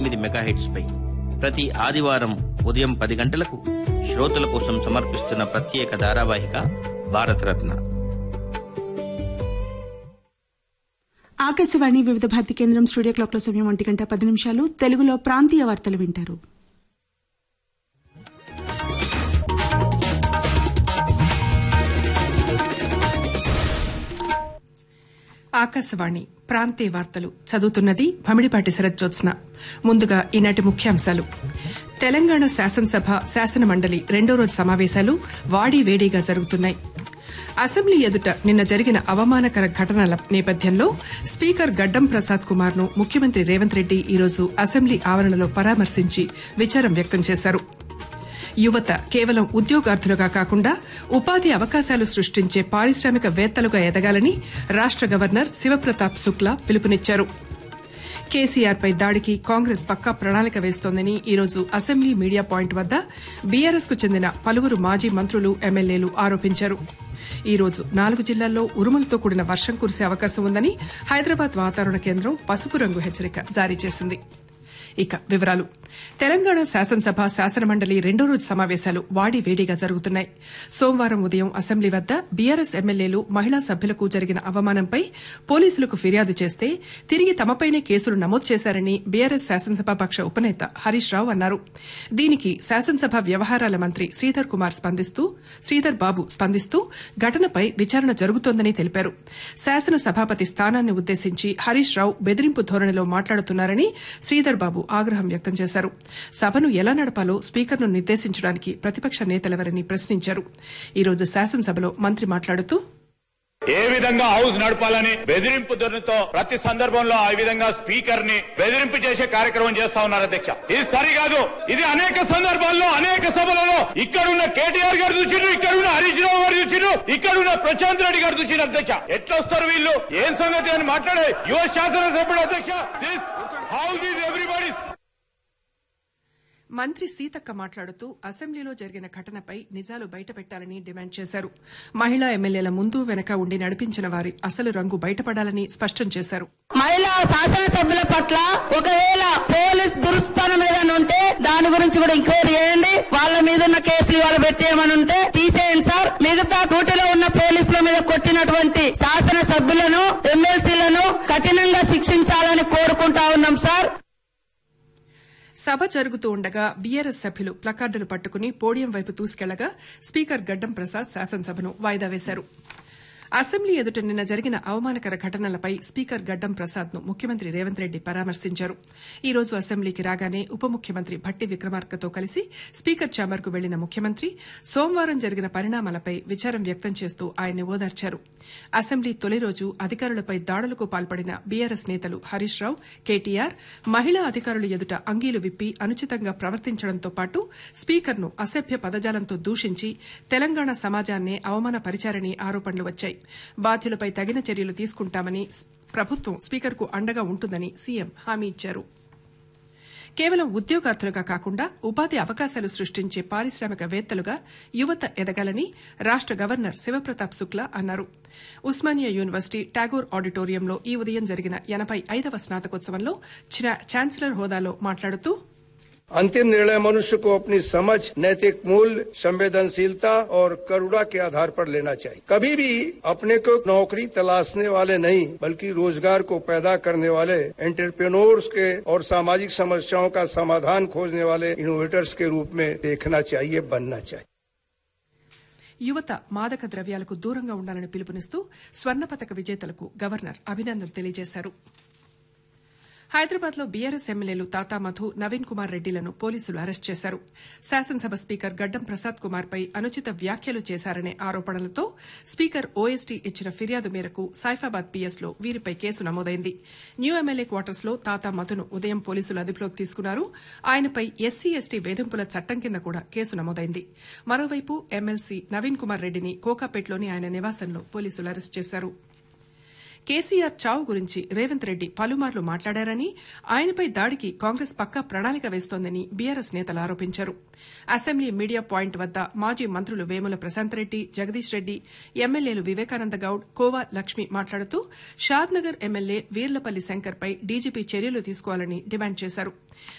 ఎనిమిది మెగాహెట్స్ పై ప్రతి ఆదివారం ఉదయం పది గంటలకు శ్రోతల కోసం సమర్పిస్తున్న ప్రత్యేక ధారావాహిక భారతరత్న ఆకాశవాణి వివిధ భారతి కేంద్రం స్టూడియో క్లాక్ లో సమయం ఒంటి గంట పది నిమిషాలు తెలుగులో ప్రాంతీయ వార్తలు వింటారు ఆకాశవాణి ప్రాంతీయ వార్తలు చదువుతున్నది భమిడిపాటి శరజ్జోత్స్న ముందుగా ఈనాటి ముఖ్యాంశాలు తెలంగాణ శాసనసభ శాసన మండలి రెండో రోజు సమావేశాలు వాడి వేడిగా జరుగుతున్నాయి అసెంబ్లీ ఎదుట నిన్న జరిగిన అవమానకర ఘటనల నేపథ్యంలో స్పీకర్ గడ్డం ప్రసాద్ కుమార్ ను ముఖ్యమంత్రి రేవంత్ రెడ్డి ఈరోజు అసెంబ్లీ ఆవరణలో పరామర్శించి విచారం వ్యక్తం చేశారు యువత కేవలం ఉద్యోగార్థులుగా కాకుండా ఉపాధి అవకాశాలు సృష్టించే పారిశ్రామికవేత్తలుగా ఎదగాలని రాష్ట గవర్నర్ శివప్రతాప్ శుక్లా పిలుపునిచ్చారు కేసీఆర్ పై దాడికి కాంగ్రెస్ పక్కా ప్రణాళిక వేస్తోందని ఈరోజు అసెంబ్లీ మీడియా పాయింట్ వద్ద బీఆర్ఎస్ కు చెందిన పలువురు మాజీ మంత్రులు ఎమ్మెల్యేలు ఆరోపించారు ఈ రోజు నాలుగు జిల్లాల్లో ఉరుములతో కూడిన వర్షం కురిసే అవకాశం ఉందని హైదరాబాద్ వాతావరణ కేంద్రం పసుపు రంగు హెచ్చరిక జారీ చేసింది ఇక వివరాలు తెలంగాణ శాసనసభ శాసనమండలి రెండో రోజు సమావేశాలు వాడి వేడిగా జరుగుతున్నాయి సోమవారం ఉదయం అసెంబ్లీ వద్ద బీఆర్ఎస్ ఎమ్మెల్యేలు మహిళా సభ్యులకు జరిగిన అవమానంపై పోలీసులకు ఫిర్యాదు చేస్తే తిరిగి తమపైనే కేసులు నమోదు చేశారని బీఆర్ఎస్ శాసనసభాపక్ష ఉపనేత హరీష్ రావు అన్నారు దీనికి శాసనసభ వ్యవహారాల మంత్రి శ్రీధర్ కుమార్ స్పందిస్తూ శ్రీధర్ బాబు స్పందిస్తూ ఘటనపై విచారణ జరుగుతోందని తెలిపారు శాసన సభాపతి స్థానాన్ని ఉద్దేశించి హరీష్ రావు బెదిరింపు ధోరణిలో మాట్లాడుతున్నారని శ్రీధర్ బాబు ఆగ్రహం వ్యక్తం చేశారు సభను ఎలా నడపాలో స్పీకర్ను నిర్దేశించడానికి ప్రతిపక్ష నేతలెవరని ప్రశ్నించారు ఈ రోజు శాసనసభలో మంత్రి మాట్లాడుతూ ఏ విధంగా హౌస్ నడపాలని బెదిరింపు ధోరణితో ప్రతి సందర్భంలో ఆ విధంగా స్పీకర్ ని బెదిరింపు చేసే కార్యక్రమం చేస్తా ఉన్నారు అధ్యక్ష ఇది సరికాదు ఇది అనేక సందర్భాల్లో అనేక సభలలో ఇక్కడున్న కేటీఆర్ గారు చూసిండు ఇక్కడున్న హరీష్ రావు గారు చూసిండు ఇక్కడున్న ప్రశాంత్ రెడ్డి గారు చూసిండు అధ్యక్ష ఎట్లా వస్తారు వీళ్ళు ఏం సంగతి అని మాట్లాడే యువ శాసనసభ్యుడు అధ్యక్ష దిస్ హౌస్ ఈజ్ ఎవ్రీబడీస్ మంత్రి సీతక్క మాట్లాడుతూ అసెంబ్లీలో జరిగిన ఘటనపై నిజాలు బయటపెట్టాలని డిమాండ్ చేశారు మహిళా ఎమ్మెల్యేల ముందు వెనక ఉండి నడిపించిన వారి అసలు రంగు బయటపడాలని స్పష్టం చేశారు మహిళా శాసనసభ్యుల పట్ల ఒకవేళ పోలీస్ దురుస్థానం ఏదైనా ఉంటే దాని గురించి కూడా ఎంక్వైరీ చేయండి వాళ్ళ మీద ఉన్న కేసులు ఇవాళ పెట్టేయమని ఉంటే తీసేయండి సార్ మిగతా డ్యూటీలో ఉన్న పోలీసుల మీద కొట్టినటువంటి శాసనసభ్యులను ఎమ్మెల్సీలను కఠినంగా శిక్షించాలని కోరుకుంటా ఉన్నాం సార్ సభ జరుగుతూ ఉండగా బీఆర్ఎస్ సభ్యులు ప్లకార్డులు పట్టుకుని పోడియం వైపు దూసుకెళ్లగా స్పీకర్ గడ్డం ప్రసాద్ శాసనసభను వాయిదా వేశారు అసెంబ్లీ ఎదుట నిన్న జరిగిన అవమానకర ఘటనలపై స్పీకర్ గడ్డం ప్రసాద్ ను ముఖ్యమంత్రి రేవంత్ రెడ్డి పరామర్శించారు ఈ రోజు అసెంబ్లీకి రాగానే ఉప ముఖ్యమంత్రి భట్టి విక్రమార్కతో కలిసి స్పీకర్ ఛాంబర్ కు వెళ్లిన ముఖ్యమంత్రి సోమవారం జరిగిన పరిణామాలపై విచారం వ్యక్తం చేస్తూ ఆయన్ని ఓదార్చారు అసెంబ్లీ తొలి రోజు అధికారులపై దాడులకు పాల్పడిన బీఆర్ఎస్ నేతలు హరీష్ రావు కేటీఆర్ మహిళా అధికారులు ఎదుట అంగీలు విప్పి అనుచితంగా ప్రవర్తించడంతో పాటు స్పీకర్ను అసభ్య పదజాలంతో దూషించి తెలంగాణ సమాజాన్నే అవమానపరిచారని ఆరోపణలు వచ్చాయి బాధ్యులపై తగిన చర్యలు తీసుకుంటామని ప్రభుత్వం స్పీకర్కు అండగా ఉంటుందని సీఎం హామీ ఇచ్చారు కేవలం ఉద్యోగార్థులుగా కాకుండా ఉపాధి అవకాశాలు సృష్టించే పారిశ్రామికవేత్తలుగా యువత ఎదగాలని రాష్ట గవర్నర్ శివప్రతాప్ శుక్లా అన్నారు ఉస్మానియా యూనివర్సిటీ టాగోర్ ఆడిటోరియంలో ఈ ఉదయం జరిగిన ఎనబై ఐదవ స్నాతకోత్సవంలో ఛాన్సలర్ హోదాలో మాట్లాడుతూ अंतिम निर्णय मनुष्य को अपनी समझ नैतिक मूल्य संवेदनशीलता और करुणा के आधार पर लेना चाहिए कभी भी अपने को नौकरी तलाशने वाले नहीं बल्कि रोजगार को पैदा करने वाले एंटरप्रेन्योर्स के और सामाजिक समस्याओं का समाधान खोजने वाले इनोवेटर्स के रूप में देखना चाहिए बनना चाहिए యువత మాదక ద్రవ్యాలకు దూరంగా ఉండాలని పిలుపునిస్తూ స్వర్ణ పతక విజేతలకు గవర్నర్ అభినందనలు తెలియజేశారు హైదరాబాద్ లో బీఆర్ఎస్ ఎమ్మెల్యేలు తాతా మధు నవీన్ కుమార్ రెడ్డిలను పోలీసులు అరెస్ట్ చేశారు శాసనసభ స్పీకర్ గడ్డం ప్రసాద్ కుమార్ పై అనుచిత వ్యాఖ్యలు చేశారనే ఆరోపణలతో స్పీకర్ ఓఎస్టీ ఇచ్చిన ఫిర్యాదు మేరకు సైఫాబాద్ పీఎస్ లో వీరిపై కేసు నమోదైంది న్యూ ఎమ్మెల్యే క్వార్టర్స్ లో తాతా మధును ఉదయం పోలీసులు అదుపులోకి తీసుకున్నారు ఆయనపై ఎస్సీ ఎస్టీ వేధింపుల చట్టం కింద కూడా కేసు నమోదైంది మరోవైపు ఎమ్మెల్సీ నవీన్ కుమార్ రెడ్డిని కోకాపేట్లోని ఆయన నివాసంలో పోలీసులు అరెస్ట్ చేశారు కేసీఆర్ చావు గురించి రేవంత్ రెడ్డి పలుమార్లు మాట్లాడారని ఆయనపై దాడికి కాంగ్రెస్ పక్కా ప్రణాళిక వేస్తోందని బీఆర్ఎస్ నేతలు ఆరోపించారు అసెంబ్లీ మీడియా పాయింట్ వద్ద మాజీ మంత్రులు వేముల ప్రశాంత్ రెడ్డి జగదీష్ రెడ్డి ఎమ్మెల్యేలు వివేకానంద గౌడ్ కోవా లక్ష్మి మాట్లాడుతూ షాద్నగర్ ఎమ్మెల్యే వీర్లపల్లి శంకర్ పై డీజీపీ చర్యలు తీసుకోవాలని డిమాండ్ చేశారు